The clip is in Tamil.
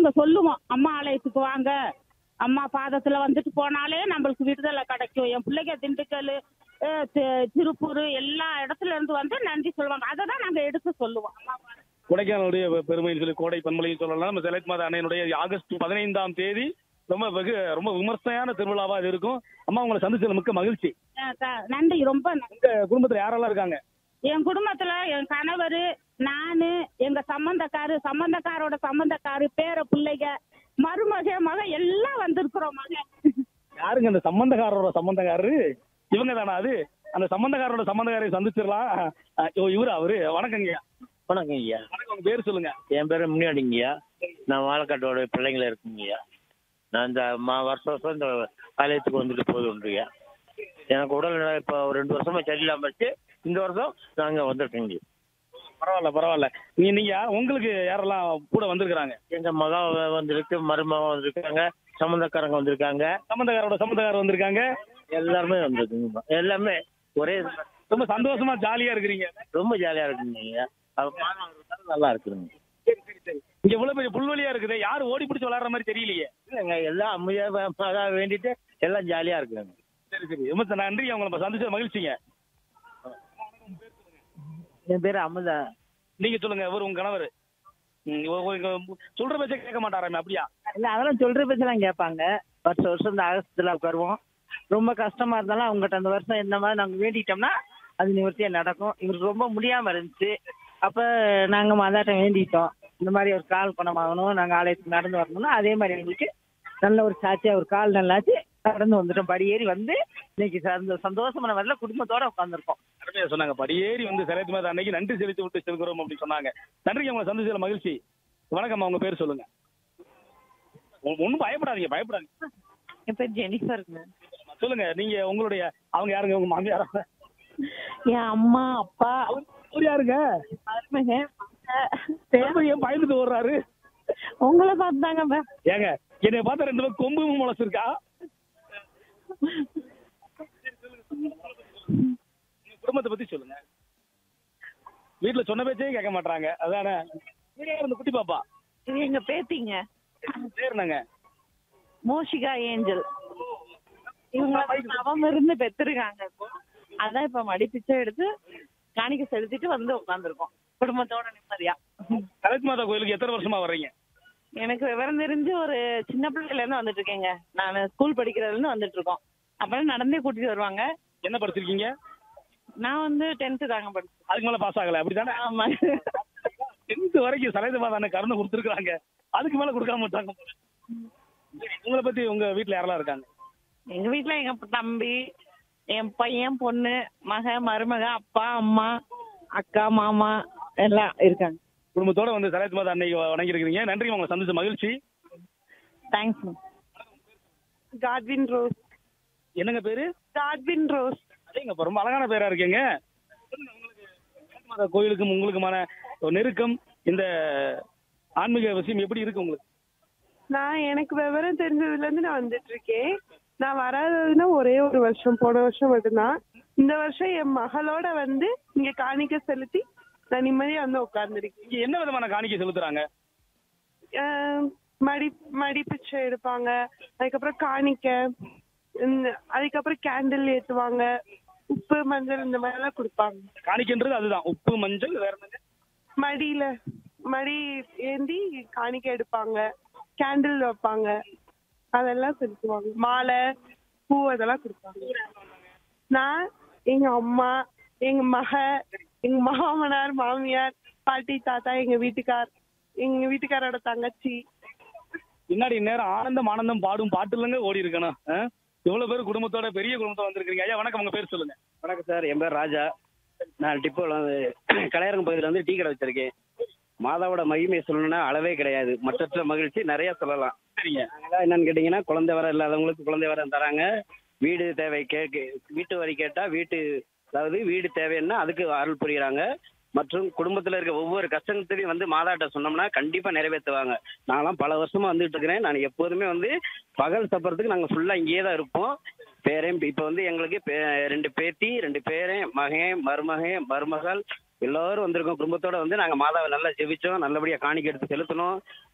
நாங்க சொல்லுவோம் அம்மா ஆலயத்துக்கு வாங்க அம்மா பாதத்துல வந்துட்டு போனாலே நம்மளுக்கு விடுதலை கிடைக்கும் என் பிள்ளைங்க திண்டுக்கல் அஹ், தி- திருப்பூர் எல்லா இடத்துல இருந்து வந்து நன்றி சொல்லுவாங்க அதை தான் நாங்க எடுத்து சொல்லுவோம் அம்மா பாதத்துல கொடைக்கானலுடைய பெருமைன்னு சொல்லி கோடை பண்பலையும் சொல்லலாம் நம்ம செலக்ட் மாதா அன்னையினுடைய ஆகஸ்ட் பதினைந்தாம் தேதி ரொம்ப வெகு ரொம்ப விமர்சனையான திருவிழாவா இது இருக்கும் அம்மா உங்களை சந்திச்சதுல மிக்க மகிழ்ச்சி அஹ், த- நன்றி ரொம்ப நன்றி உங்க குடும்பத்துல யாரெல்லாம் இருக்காங்க என் குடும்பத்துல என் கணவர் நானு எங்க சம்பந்தக்காரு சம்பந்தக்காரோட சம்பந்தக்காரு பேர பிள்ளைங்க மருமக மக எல்லாம் வந்திருக்கிறோம் மக யாருங்க அந்த சம்பந்தக்காரரோட சம்பந்தக்காரரு இவங்க தானா அது அந்த சம்பந்தக்காரரோட சம்பந்தக்காரை சந்திச்சிடலாம் அஹ், ஓ இவரு அவரு வணக்கங்க வணக்கம் ஐயா வணக்கம் உங்க பேர் சொல்லுங்க என் பேர் முனியாடிங்கய்யா நான் வாழைக்காட்டோட பிள்ளைங்கள இருக்குங்கய்யா நான் இந்த மா வருஷம் வருஷம் இந்த ஆலயத்துக்கு வந்துட்டு போது உண்டுங்க எனக்கு உடல்நிலை இப்போ ஒரு ரெண்டு வருஷமா சரியில்லாம இருந்துச்சு இந்த வருஷம் நாங்கள் வந்திருக்கோங்க பரவாயில்ல பரவாயில்ல நீங்க நீங்க உங்களுக்கு யாரெல்லாம் கூட வந்திருக்கிறாங்க எங்க மகா வந்திருக்கு மருமகன் வந்திருக்காங்க சம்மந்தக்காரங்க வந்திருக்காங்க சம்பந்தக்காரோட சம்பந்தக்காரர் வந்திருக்காங்க எல்லாருமே வந்திருக்குங்க எல்லாமே ஒரே ரொம்ப சந்தோஷமா ஜாலியா இருக்கிறீங்க ரொம்ப ஜாலியா இருக்குங்க அது பார்க்கறதுக்கு நல்லா இருக்குதுங்க சரி சரி சரி இங்க இவ்வளவு பெரிய புல்வெளியா இருக்குது யாரு ஓடி பிடிச்சு விளையாடுற மாதிரி தெரியலையே இல்லைங்க எல்லாம் அமைதியா மகா வேண்டிட்டு எல்லாம் ஜாலியா இருக்குங்க சரி சரி ரொம்ப நன்றி அவங்க நம்ம சந்திச்ச மகிழ்ச்சிங்க என் பேர் அமுதா நீங்க சொல்லுங்க இவர் உங்க கணவர் ம், இவ- இவ- இவ- சொல்ற பேச்ச கேட்க மாட்டாராமே அப்படியா இல்ல அதெல்லாம் சொல்ற பேச்செல்லாம் கேட்பாங்க வருஷம் வருஷம் இந்த ஆகஸ்ட்ல வருவோம் ரொம்ப கஷ்டமா இருந்தாலும் அவங்ககிட்ட அந்த வருஷம் இந்த மாதிரி நாங்க வேண்டிட்டோம்னா அது நிவர்த்தியா நடக்கும் இவருக்கு ரொம்ப முடியாம இருந்துச்சு அப்ப நாங்க மாதாட்ட வேண்டிட்டோம் இந்த மாதிரி ஒரு கால் குணமாகணும் நாங்க ஆலயத்துக்கு நடந்து வரணும்னா அதே மாதிரி எங்களுக்கு நல்ல ஒரு சாட்சியா ஒரு கால் நல்லாச்சு நடந்து வந்துட்டோம் படி ஏறி வந்து இன்னைக்கு சந்த- சந்தோஷமான வரல குடும்பத்தோட உட்காந்துருக்கோம் அருமையா சொன்னாங்க படியேறி வந்து சிலைத்து மாதம் அன்னைக்கு நன்றி செலுத்தி விட்டு செல்கிறோம் அப்படி சொன்னாங்க நன்றி உங்களை சந்திச்சதுல மகிழ்ச்சி வணக்கம் உங்க பேர் சொல்லுங்க ஒ- ஒண்ணும் பயப்படாதீங்க பயப்படாதீங்க என் பேர் ஜெனிஃபருங்க சொல்லுங்க நீங்க உங்களுடைய அவங்க யாருங்க உங்க மாமியாரா என் அம்மா அப்பா அவர் யாருங்க மருமக அவர் ஏன் பயந்துட்டு ஓடுறாரு உங்களை பார்த்தாங்க ஏங்க என்னைய பார்த்தா ரெண்டு பேரும் கொம்பு முளைச்சிருக்கா உங்க குடும்பத்தை பத்தி சொல்லுங்க வீட்டுல சொன்ன பேச்சே கேட்க மாட்டாங்க அதானே இவரு யாரு இந்த குட்டி பாப்பா இது எங்க பேத்திங்க பேர் என்னங்க மோஷிகா ஏஞ்சல் இவங்க அவன் இருந்து பெற்றிருக்காங்க இப்போ அதான் இப்ப மடிப்பிச்சை எடுத்து காணிக்க செலுத்திட்டு வந்து உட்காந்துருக்கோம் குடும்பத்தோட நிம்மதியா கலெக்ட் மாதா கோயிலுக்கு எத்தனை வருஷமா வர்றீங்க எனக்கு விவரம் தெரிஞ்சு ஒரு சின்ன பிள்ளையில இருந்து வந்துட்டு இருக்கேங்க நான் ஸ்கூல் படிக்கிறதுல இருந்து வந்துட்டு இருக்கோம் அப்புறம் நடந்தே கூட்டிட்டு வருவாங்க என்ன படிச்சிருக்கீங்க நான் வந்து டென்த்து தாங்க படிச்சேன் அதுக்கு மேல பாஸ் ஆகல அப்படிதானே ஆமா டென்த் வரைக்கும் சலைத மாதான கருணை கொடுத்துருக்காங்க அதுக்கு மேல கொடுக்காம விட்டாங்க போல. சரி, உங்களை பத்தி உங்க வீட்டுல யாரெல்லாம் இருக்காங்க எங்க வீட்ல எங்க தம்பி என் பையன் பொண்ணு மக மருமக அப்பா அம்மா அக்கா மாமா எல்லாம் இருக்காங்க குடும்பத்தோட வந்து சலைத் மாதா அன்னைக்கு வணங்கி இருக்கிறீங்க நன்றி உங்களை சந்திச்ச மகிழ்ச்சி தேங்க்ஸ் காட்வின் ரோஸ் என்னங்க பேரு காட்வின் ரோஸ் அதேங்க இப்ப ரொம்ப அழகான பேரா இருக்கீங்க சொல்லுங்க, உங்களுக்கு சலைத் மாதா கோயிலுக்கும் உங்களுக்குமான ஒரு நெருக்கம் இந்த ஆன்மீக விஷயம் எப்படி இருக்கு உங்களுக்கு நான் எனக்கு விவரம் தெரிஞ்சதுல இருந்து நான் வந்துட்டு இருக்கேன் நான் வராததுன்னா ஒரே ஒரு வருஷம் போன வருஷம் மட்டும்தான் இந்த வருஷம் என் மகளோட வந்து இங்க காணிக்க செலுத்தி நான் நிம்மதியா வந்து உட்கார்ந்துருக்கேன் இங்க என்ன விதமான காணிக்கை செலுத்துறாங்க மடி மடி பிச்சை எடுப்பாங்க அதுக்கப்புறம் காணிக்க இந்த அதுக்கப்புறம் கேண்டில் ஏத்துவாங்க உப்பு மஞ்சள் இந்த மாதிரி எல்லாம் கொடுப்பாங்க காணிக்கைன்றது அதுதான் உப்பு மஞ்சள் வேற என்னங்க மடியில மடி ஏந்தி காணிக்கை எடுப்பாங்க கேண்டில் வைப்பாங்க அதெல்லாம் செலுத்துவாங்க மாலை பூ அதெல்லாம் கொடுப்பாங்க நான் எங்க அம்மா எங்க மக எங்க மாமனார் மாமியார் பாட்டி தாத்தா எங்க வீட்டுக்கார் எங்க வீட்டுக்காரோட தங்கச்சி பின்னாடி நேரம் ஆனந்தம் ஆனந்தம் பாடும் பாட்டு இல்லைங்க ஓடி இருக்கணும் ஆ? இவ்வளவு பேர் குடும்பத்தோட பெரிய குடும்பத்தோட வந்திருக்கீங்க ஐயா வணக்கம் உங்க பேர் சொல்லுங்க வணக்கம் சார் என் பேர் ராஜா நான் டிப்போவில் வந்து கலையரங்கம் பகுதியில் வந்து டீ கடை வச்சிருக்கேன் மாதாவோட மகிமையை சொல்லணும்னா அளவே கிடையாது மற்றற்ற மகிழ்ச்சி நிறைய சொல்லலாம் சரிங்க நாங்கள் என்னன்னு கேட்டிங்கன்னா குழந்தை வர இல்லாதவங்களுக்கு குழந்தை வரம் தராங்க வீடு தேவை கேக்கு வீட்டு வரி கேட்டால் வீட்டு அதாவது வீடு தேவைன்னா அதுக்கு அருள் புரியுறாங்க மற்றும் குடும்பத்தில் இருக்க ஒவ்வொரு கஷ்டத்தையும் வந்து மாதாட்ட சொன்னோம்னா கண்டிப்பாக நிறைவேற்றுவாங்க நான்லாம் பல வருஷமா வந்துட்டு இருக்கிறேன் நான் எப்போதுமே வந்து பகல் சப்பறதுக்கு நாங்கள் ஃபுல்லாக இங்கேயே தான் இருப்போம் பேரன் இப்போ வந்து எங்களுக்கு பே- ரெண்டு பேத்தி ரெண்டு பேரன் மகன் மருமகன் மருமகள் எல்லாரும் வந்திருக்கோம் குடும்பத்தோட வந்து நாங்கள் மாதாவை நல்லா ஜெபிச்சோம் நல்லபடியாக காணிக்கை எடுத்து செலுத்தணும்